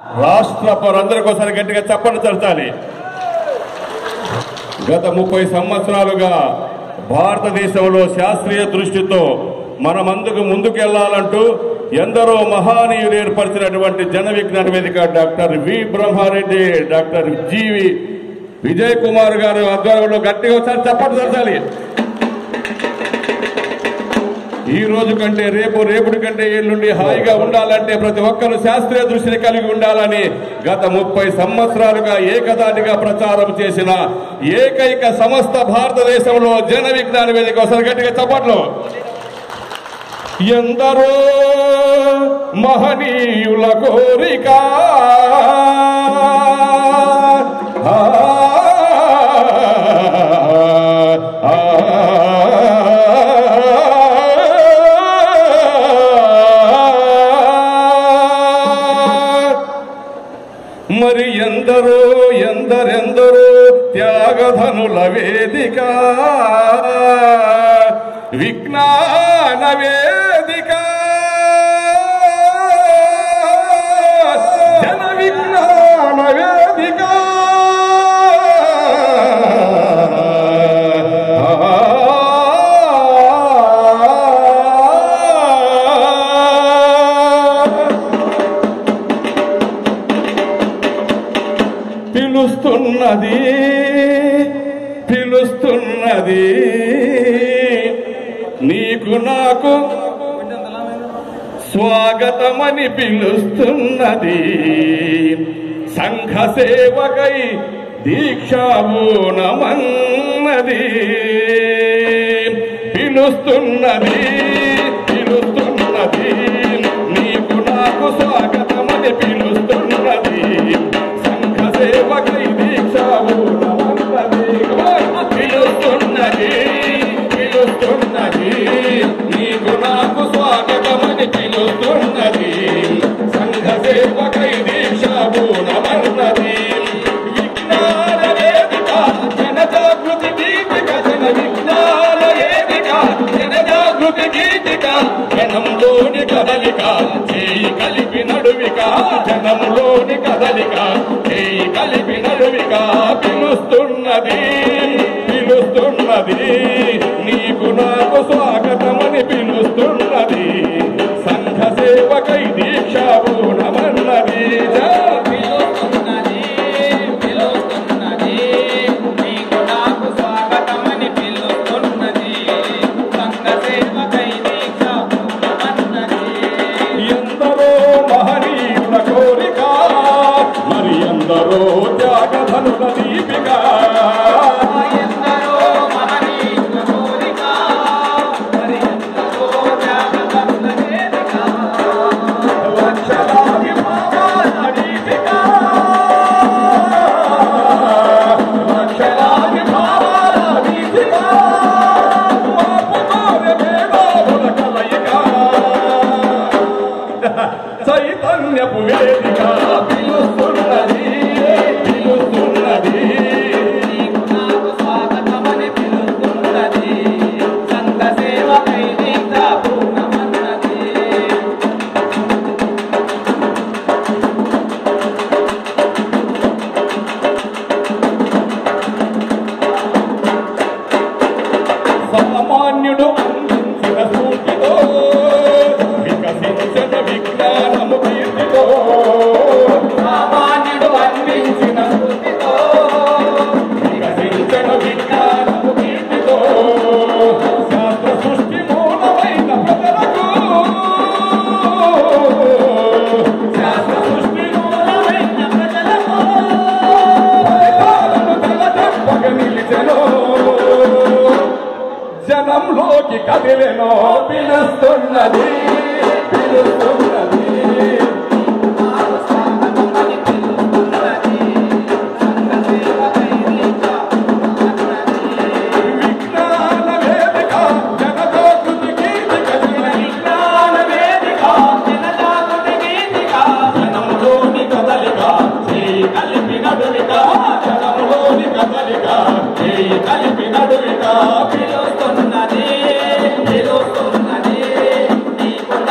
రాష్ట్ర పౌరులందరికీ ఒకసారి గట్టిగా చప్పట్లు తరచాలి గత ముప్పై సంవత్సరాలుగా భారతదేశంలో శాస్త్రీయ దృష్టితో మనమందుకు ముందుకెళ్లాలంటూ ఎందరో మహానీయులు ఏర్పరిచినటువంటి జన విజ్ఞాన వేదిక doctor V Brahmareddy doctor G V Vijay Kumar గారు ఆధ్వర్యంలో గట్టిగా ఒకసారి చప్పట్లు తరచాలి ఈ రోజు కంటే రేపు రేపుడి కంటే ఎల్లుండి హాయిగా ఉండాలంటే ప్రతి ఒక్కరు శాస్త్రీయ దృష్టిని కలిగి ఉండాలని గత ముప్పై సంవత్సరాలుగా ఏకదాటిగా ప్రచారం చేసిన ఏకైక సంస్థ భారతదేశంలో జన విజ్ఞాన వేదిక ఒకసారి గట్టిగా చప్పట్లు ఎందరో మహనీయుల కోరిక ఆ, ఆ, మరి ఎందరో ఎందరెందరో త్యాగధనుల వేదిక విజ్ఞాన వేదిక జన విజ్ఞాన వేదిక పిలుస్తున్నది పిలుస్తున్నది నీకు నాకు స్వాగతమని పిలుస్తున్నది సంఘ సేవకై దీక్షాబూనమన్నది పిలుస్తున్నది పిలుస్తున్నది నీకు నాకు స్వాగతమని పిలుస్తున్నది సంఘ సేవకై దీక్షాబూనమన్నది పిలుస్తున్నది పిలుస్తున్నది నీకు నాకు స్వాగతమని పిలుస్తున్నది సంఘ సేవకై దీక్షాబూనమన్నది విజ్ఞాన వేదిక జన జాగృతి గీతిక జన విజ్ఞాన వేదిక జన జాగృతి గీతిక జనంలోని కదలిక చేయి కలిపి నడువిక జనంలోని కదలిక చేయి కలిపి నడువిక పిలుస్తున్నది పిలుస్తున్నది నీకు నాకు స్వాగతమని పిలుస్తున్నది సంఘ సేవకై దీక్షాబూనమన్నది పిలుస్తున్నది పిలుస్తున్నది నీకు నాకు స్వాగతమని పిలుస్తున్నది సంఘ సేవకై దీక్ష పూర్ణమన్నది ఎందరో మహనీయుల కోరిక మరి ఎందరో త్యాగధనుల దీపిక ఎందరో మహనీయుల కోరిక మరి ఎందరో త్యాగతనుల వేదిక లక్షలాది భావాల దీపిక లక్షలాది భావాల దీపిక మార్పు కోరే మేధావుల కలయిక చైతన్యపు వేదిక పిలుస్తున్నది పిలుస్తున్నది నీకు నాకు స్వాగతమని పిలుస్తున్నది సంఘ సేవకై దీక్ష పూర్ణమన్నది సామాన్యుడు అందించిన స్ఫూర్తితో వికసించిన విజ్ఞానము కీర్తితో సామాన్యుడు అందించిన స్ఫూర్తితో వికసించిన విజ్ఞానము కీర్తితో శాస్త్ర సృష్టి మూలమైన ప్రజలకు శాస్త్ర సృష్టి మూలమైన ప్రజలకు ఫలితాలను తలదెప్పక నిలిచెను జనంలోకి కదిలెనో పిలుస్తున్నది పిలుస్తున్నది నాకు స్వాగతమని పిలుస్తున్నది సంఘ సేవకై దీక్ష పూర్ణమన్నది విజ్ఞాన వేదిక జగదోకృతి గీతిక జన విజ్ఞాన వేదిక జనజాగృతి గీతిక జనంలోని కదలిక చేయి కలిపి నడువిక జనంలోని కదలిక చేయి కలిపి నడువిక పిలుస్తున్నది పిలుస్తున్నది నీకు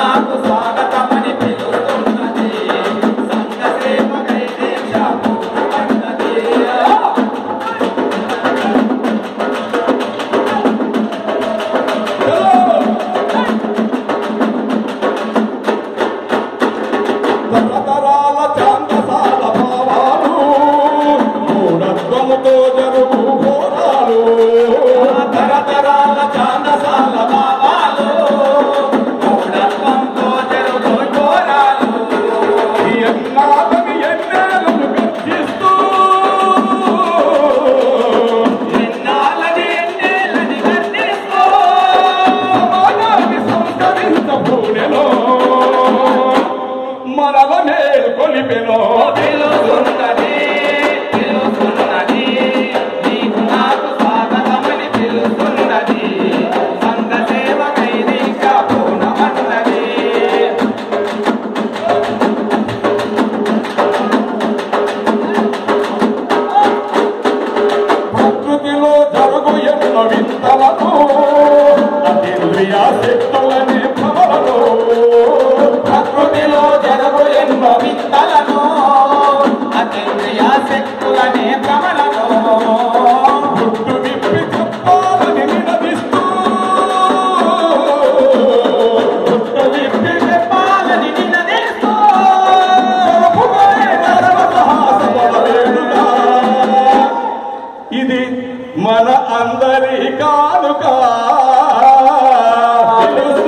కానుక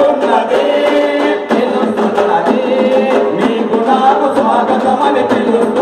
పిలుస్తున్నది పిలుస్తున్నది నీకు నాకు స్వాగతమని పిలుస్తున్నది